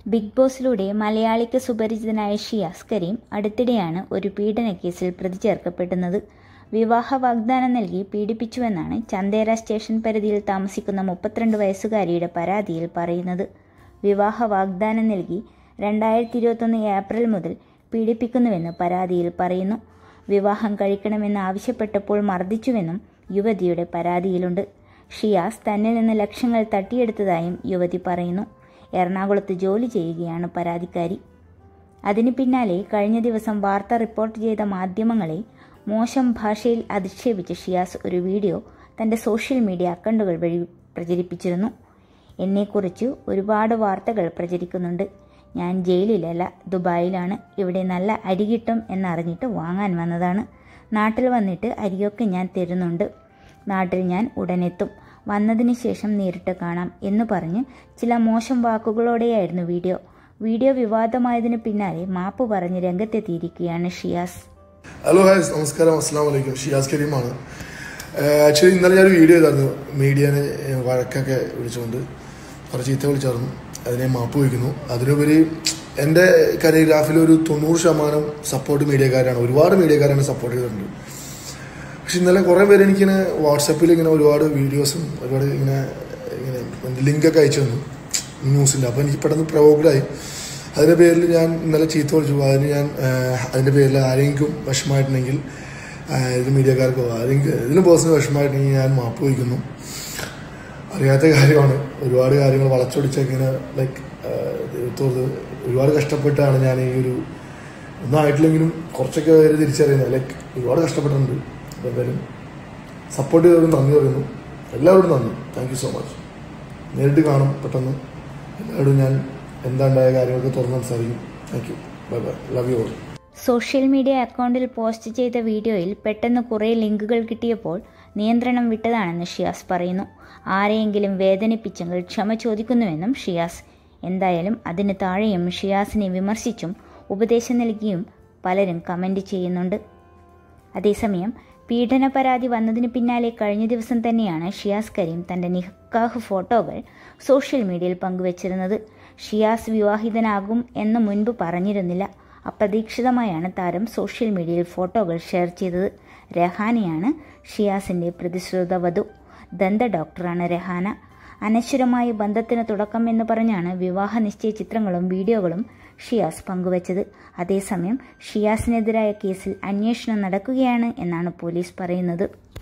big ബോസിലൂടെ മലയാളിക്ക് സുപരിചിതനായ ഷിയാസ് കരീം അടുത്തിടെയാണ് ഒരു പീഡന കേസിൽ പ്രതി ചേർക്കപ്പെടുന്നത് വിവാഹ വാഗ്ദാനം നൽകി പീഡിപ്പിച്ചുവെന്നാണ് ചന്ദേര സ്റ്റേഷൻ പരിധിയിൽ താമസിക്കുന്ന മുപ്പത്തിരണ്ട് വയസ്സുകാരിയുടെ പരാതിയിൽ പറയുന്നത് വിവാഹ വാഗ്ദാനം നൽകി രണ്ടായിരത്തി ഇരുപത്തൊന്ന് ഏപ്രിൽ മുതൽ പീഡിപ്പിക്കുന്നുവെന്ന് പരാതിയിൽ പറയുന്നു വിവാഹം കഴിക്കണമെന്ന് ആവശ്യപ്പെട്ടപ്പോൾ മർദ്ദിച്ചുവെന്നും യുവതിയുടെ പരാതിയിലുണ്ട് ഷിയാസ് തന്നിൽ നിന്ന് ലക്ഷങ്ങൾ തട്ടിയെടുത്തതായും യുവതി പറയുന്നു എറണാകുളത്ത് ജോലി ചെയ്യുകയാണ് പരാതിക്കാരി അതിനു പിന്നാലെ കഴിഞ്ഞ ദിവസം വാർത്ത റിപ്പോർട്ട് ചെയ്ത മാധ്യമങ്ങളെ മോശം ഭാഷയിൽ അധിക്ഷേപിച്ച ഷിയാസ് ഒരു വീഡിയോ തൻ്റെ സോഷ്യൽ മീഡിയ അക്കൗണ്ടുകൾ വഴി പ്രചരിപ്പിച്ചിരുന്നു എന്നെക്കുറിച്ച് ഒരുപാട് വാർത്തകൾ പ്രചരിക്കുന്നുണ്ട് ഞാൻ ജയിലിലല്ല ദുബായിലാണ് ഇവിടെ നല്ല അരി കിട്ടും എന്നറിഞ്ഞിട്ട് വാങ്ങാൻ വന്നതാണ് നാട്ടിൽ വന്നിട്ട് അരിയൊക്കെ ഞാൻ തരുന്നുണ്ട് നാട്ടിൽ ഞാൻ ഉടനെത്തും വന്നതിന് ശേഷം നേരിട്ട് കാണാം എന്ന് പറഞ്ഞ് ചില മോശം വാക്കുകളോടെയായിരുന്നു വീഡിയോ വീഡിയോ വിവാദമായതിനു പിന്നാലെ മാപ്പ് പറഞ്ഞ് രംഗത്തെത്തിയിരിക്കുകയാണ് ഷിയാസ് ഹലോ ഹായ് നമസ്കാരം അസ്സാം വലൈക്കും ഷിയാസ് കരീമാണ് ആക്ച്വലി ഇന്നലെ ഞാൻ വീഡിയോ ചെയ്തായിരുന്നു മീഡിയനെ വഴക്കൊക്കെ വിളിച്ചുകൊണ്ട് കുറച്ച് ചീത്ത വിളിച്ചായിരുന്നു അതിനെ മാപ്പ് വയ്ക്കുന്നു അതിനുപരി എൻ്റെ കരിയോഗ്രാഫിൽ ഒരു തൊണ്ണൂറ് ശതമാനം സപ്പോർട്ട് മീഡിയക്കാരാണ് ഒരുപാട് മീഡിയക്കാരാണ് സപ്പോർട്ട് ചെയ്തിട്ടുണ്ട് പക്ഷെ ഇന്നലെ കുറേ പേര് എനിക്കിങ്ങനെ വാട്സപ്പിൽ ഇങ്ങനെ ഒരുപാട് വീഡിയോസും ഒരുപാട് ഇങ്ങനെ ഇങ്ങനെ ലിങ്കൊക്കെ അയച്ചു തന്നു ന്യൂസിൻ്റെ അപ്പോൾ എനിക്ക് പെട്ടെന്ന് പ്രവോക്ഡായി അതിൻ്റെ പേരിൽ ഞാൻ ഇന്നലെ ചീത്ത വിളിച്ചു അതിന് ഞാൻ അതിൻ്റെ പേരിൽ ആരെങ്കിലും വിഷമമായിട്ടുണ്ടെങ്കിൽ ഇത് മീഡിയക്കാർക്കോ ആരെങ്കിലും ഇതിന് പേഴ്സണൽ വിഷമമായിട്ടുണ്ടെങ്കിൽ ഞാൻ മാപ്പ് വയ്ക്കുന്നു അറിയാത്ത കാര്യമാണ് ഒരുപാട് കാര്യങ്ങൾ വളച്ചൊടിച്ചൊക്കെ ഇങ്ങനെ ലൈക്ക് തോർത്ത് ഒരുപാട് കഷ്ടപ്പെട്ടാണ് ഞാൻ ഈ ഒരു ഒന്നും ആയിട്ടില്ലെങ്കിലും കുറച്ചൊക്കെ പേര് തിരിച്ചറിയുന്നത് ലൈക്ക് ഒരുപാട് കഷ്ടപ്പെട്ടിട്ടുണ്ട് അപ്പോൾ എന്തായാലും സപ്പോർട്ട് ചെയ്തവരും നന്ദി പറയുന്നു എല്ലാവരോടും നന്ദി താങ്ക് യു സോ മച്ച് നേരിട്ട് കാണും പെട്ടെന്ന് എല്ലാവരോടും ഞാൻ എന്താണ്ടായ കാര്യങ്ങളൊക്കെ തുറന്ന് സംസാരിക്കും thank you bye bye love you all social media അക്കൗണ്ടിൽ പോസ്റ്റ് ചെയ്ത വീഡിയോയിൽ പെട്ടെന്ന് കുറേ ലിങ്കുകൾ കിട്ടിയപ്പോൾ നിയന്ത്രണം വിട്ടതാണെന്ന് ഷിയാസ് പറയുന്നു ആരെയെങ്കിലും വേദനിപ്പിച്ചെങ്കിൽ ക്ഷമ ചോദിക്കുന്നുവെന്നും ഷിയാസ് എന്തായാലും അതിന് താഴെയും ഷിയാസിനെ വിമർശിച്ചും ഉപദേശം നൽകിയും പലരും കമൻ്റ് ചെയ്യുന്നുണ്ട് അതേസമയം പീഡന പരാതി വന്നതിന് പിന്നാലെ കഴിഞ്ഞ ദിവസം തന്നെയാണ് ഷിയാസ് കരീം തൻ്റെ നിക്കാഹ് ഫോട്ടോകൾ സോഷ്യൽ മീഡിയയിൽ പങ്കുവച്ചിരുന്നത് ഷിയാസ് വിവാഹിതനാകും എന്ന് മുൻപ് പറഞ്ഞിരുന്നില്ല അപ്രതീക്ഷിതമായാണ് താരം സോഷ്യൽ മീഡിയയിൽ ഫോട്ടോകൾ ഷെയർ ചെയ്തത് രഹാനയാണ് ഷിയാസിൻ്റെ പ്രതിശ്രുത വധു ദന്ത ഡോക്ടറാണ് രഹാന അനശ്വരമായ ബന്ധത്തിന് തുടക്കം എന്ന് പറഞ്ഞാണ് വിവാഹ നിശ്ചയ ചിത്രങ്ങളും വീഡിയോകളും ഷിയാസ് പങ്കുവച്ചത് അതേസമയം ഷിയാസിനെതിരായ കേസിൽ അന്വേഷണം നടക്കുകയാണ് എന്നാണ് പോലീസ് പറയുന്നത്